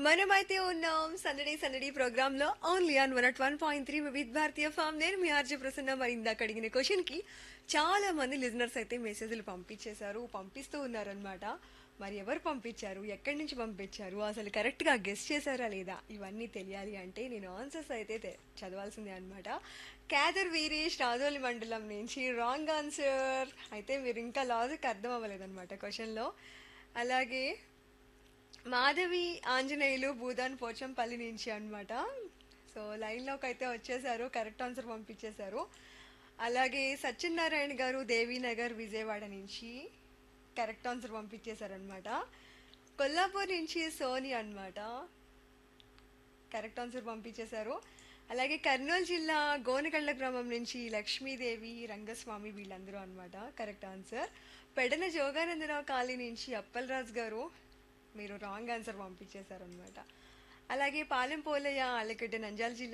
మనమైతే ఉన్నాం సందడి సందడి ప్రోగ్రామ్ లో only on one at one point three Vividh Bharati FM నేను మీ ఆర్జే ప్రసన్న మరి ఇందాక అడిగిన క్వశ్చన్ కి చాలా మంది లిజనర్స్ అయితే మెసేజ్లు పంపించేశారు పంపిస్తూ ఉన్నారనమాట మరి ఎవరు పంపించారు ఎక్కడి నుంచి పంపించారు అసలు కరెక్ట్ గా గెస్ట్ చేశారా లేదా ఇవన్నీ తెలియాలి అంటే నేను ఆన్సర్స్ అయితే తె- చదవాల్సిందే అనమాట క్యాదర్ వీరేష్ రాజోలి మండలం నుంచి రాంగ్ ఆన్సర్ అయితే మీరు ఇంకా లాజిక్ అర్థం అవ్వలేదన్నమాట క్వశ్చన్లో అలాగే మాధవి ఆంజనేయులు భూదాన్ పోచంపల్లి నుంచి అన్నమాట సో లైన్లోకి అయితే వచ్చేసారు కరెక్ట్ ఆన్సర్ పంపించేశారు అలాగే సత్యనారాయణ గారు దేవీనగర్ విజయవాడ నుంచి కరెక్ట్ ఆన్సర్ పంపించేశారనమాట కొల్లాపూర్ నుంచి సోని అన్నమాట కరెక్ట్ ఆన్సర్ పంపించేశారు అలాగే కర్నూలు జిల్లా గోనగళ్ళ గ్రామం నుంచి లక్ష్మీదేవి రంగస్వామి వీళ్ళందరూ అన్నమాట correct answer Pedana Joganandarao colony నుంచి అప్పలరాజు గారు మీరు రాంగ్ ఆన్సర్ పంపించేశారనమాట అలాగే పాలెం పోలయ్య ఆలగడ్డ నంద్యాల జిల్లా